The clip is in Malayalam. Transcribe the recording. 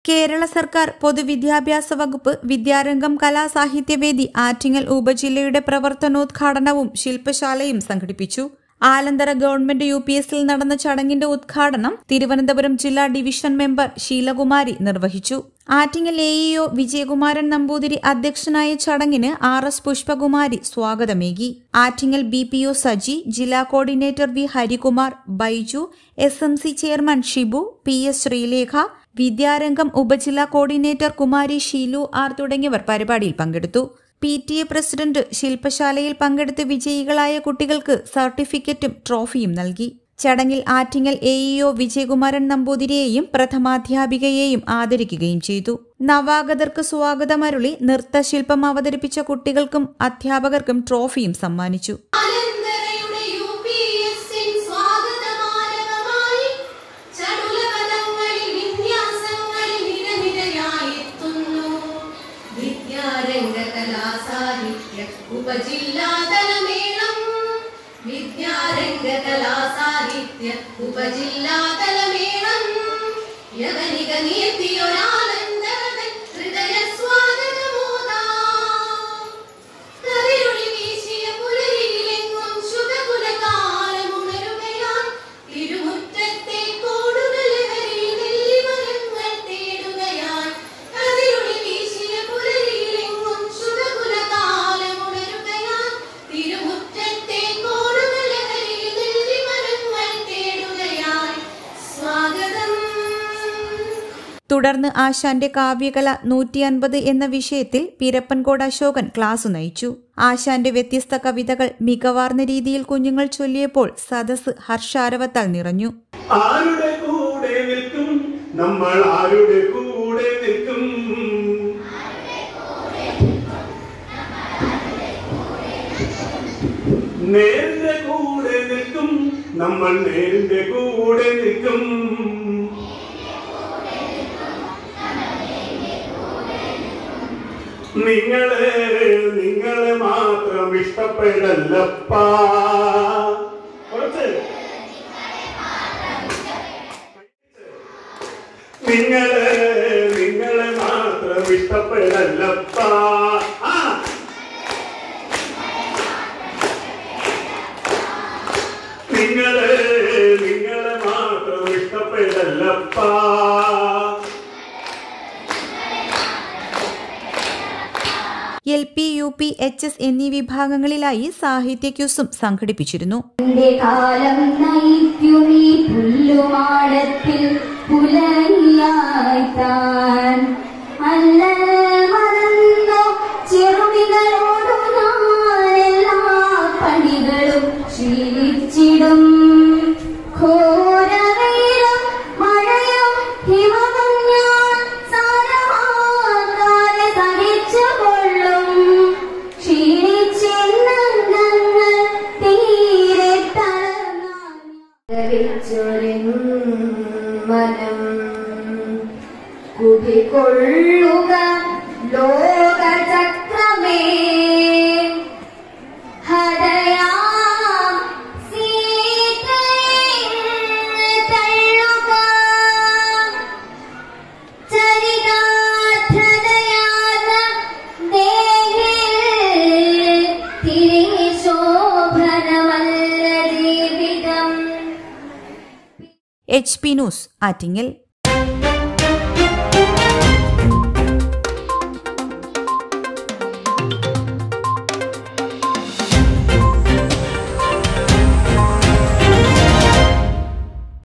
കേരള സർക്കാർ പൊതുവിദ്യാഭ്യാസ വകുപ്പ് വിദ്യാരംഗം കലാസാഹിത്യവേദി ആറ്റിങ്ങൽ ഉപജില്ലയുടെ പ്രവർത്തനോദ്ഘാടനവും ശില്പശാലയും സംഘടിപ്പിച്ചു ആലന്തര ഗവൺമെന്റ് യു പി എസിൽ നടന്ന ചടങ്ങിന്റെ ഉദ്ഘാടനം തിരുവനന്തപുരം ജില്ലാ ഡിവിഷൻ മെമ്പർ ശീലകുമാരി നിർവഹിച്ചു ആറ്റിങ്ങൽ എ ഇഒ വിജയകുമാരൻ നമ്പൂതിരി അധ്യക്ഷനായ ചടങ്ങിന് ആർ എസ് പുഷ്പകുമാരി സ്വാഗതമേകി Attingal B P O Saji ജില്ലാ coordinator V Harikumar Baiju S M C chairman Shibu P S Sreelekha Vidyarangam ഉപജില്ലാ കോർഡിനേറ്റർ കുമാരി ഷീലു ആർ തുടങ്ങിയവർ പരിപാടിയിൽ പങ്കെടുത്തു പി ടി എ പ്രസിഡന്റ് ശില്പശാലയിൽ പങ്കെടുത്ത് വിജയികളായ കുട്ടികൾക്ക് സർട്ടിഫിക്കറ്റും ട്രോഫിയും നൽകി ചടങ്ങിൽ ആറ്റിങ്ങൽ എ ഇഒ വിജയകുമാരൻ നമ്പൂതിരിയെയും പ്രഥമാധ്യാപികയെയും ആദരിക്കുകയും ചെയ്തു നവാഗതർക്ക് സ്വാഗതമരുളി നൃത്തശില്പം അവതരിപ്പിച്ച കുട്ടികൾക്കും അധ്യാപകർക്കും ട്രോഫിയും സമ്മാനിച്ചു അലന്തരയുടെ യു പി എസിൻ സ്വാഗതമാരകമായി ചടുലപദങ്ങളിൽ വിന്യാസങ്ങളിൽ നിരനിരയായി എത്തുന്നു വിദ്യാരംഗ കലാസാഹിത്യ ഉപജില്ലാതല മേളം വിദ്യാരംഗ കലാസാഹിത്യ ഉപജില്ലാതല മേളം യവനിക നീർത്തിയൊരാനന്ദരതൻ ഹൃദയ സ്വാഗതമോദാം കതിരൊളി വീശിയ പുലരിയിലെങ്ങും ശുഭകുലകാലമുണരുകയാൽ തിരുമുറ്റത്തെ കോടുകളഹരിയിൽ നെല്ലിമരങ്ങൾ തേടുകയാൽ കതിരൊളി വീശിയ പുലരിയിലെങ്ങും ശുഭകുലകാലമുണരുകയാൽ തിരുമുറ്റത്തെ കോടുകളഹരിയിൽ നെല്ലിമരങ്ങൾ തേടുകയാൽ സ്വാഗതം തുടർന്ന് ആശാന്റെ കാവ്യകല നൂറ്റി അൻപത് എന്ന വിഷയത്തിൽ പിരപ്പൻകോട് അശോകൻ ക്ലാസ് നയിച്ചു ആശാന്റെ വ്യത്യസ്ത കവിതകൾ മികവാർന്ന രീതിയിൽ കുഞ്ഞുങ്ങൾ ചൊല്ലിയപ്പോൾ സദസ് ഹർഷാരവത്താൽ നിറഞ്ഞു ആരുടെ കൂടെ നിൽക്കും നമ്മൾ ആരുടെ കൂടെ നിൽക്കും നേരിന്റെ കൂടെ നിൽക്കും നമ്മൾ നേരിന്റെ കൂടെ നിൽക്കും നിങ്ങളെ നിങ്ങളെ മാത്രം ഇഷ്ടപ്പെടല്ലപ്പാ കുറച്ച് നിങ്ങളെ നിങ്ങളെ മാത്രം ഇഷ്ടപ്പെടല്ലപ്പാ ആ നിങ്ങളെ നിങ്ങളെ മാത്രം ഇഷ്ടപ്പെടല്ലപ്പാ L P U P H S എന്നീ വിഭാഗങ്ങളിലായി സാഹിത്യ ക്യൂസും സംഘടിപ്പിച്ചിരുന്നു എന്റെ കാലം നയിക്കുമീ പുല്ലുമാടത്തിൽ പുലരിയായി താൻ അല്ല മറന്നോ ചെറുമികളോടു ഞാൻ എല്ലാ പണികളും ശീലിച്ചിടും ഘോരവെയിലും മഴയും ഹിമവും ഞാൻ സാരമാക്കാതെ സഹിച്ചുകൊള്ളും ക്ഷീണിച്ചെന്നങ്ങൾ തീരെ തളർന്നൊരും മനം കുടികൊള്ളുക ലോകചക്രമേ ഹരയാം സീതയെ തള്ളുക ചരിതാർത്ഥതയാർന്ന ദേഹിൽ തിരികെ ശോഭനമല്ല ജീവിതം എച്ച് പി ന്യൂസ് ആറ്റിങ്ങൽ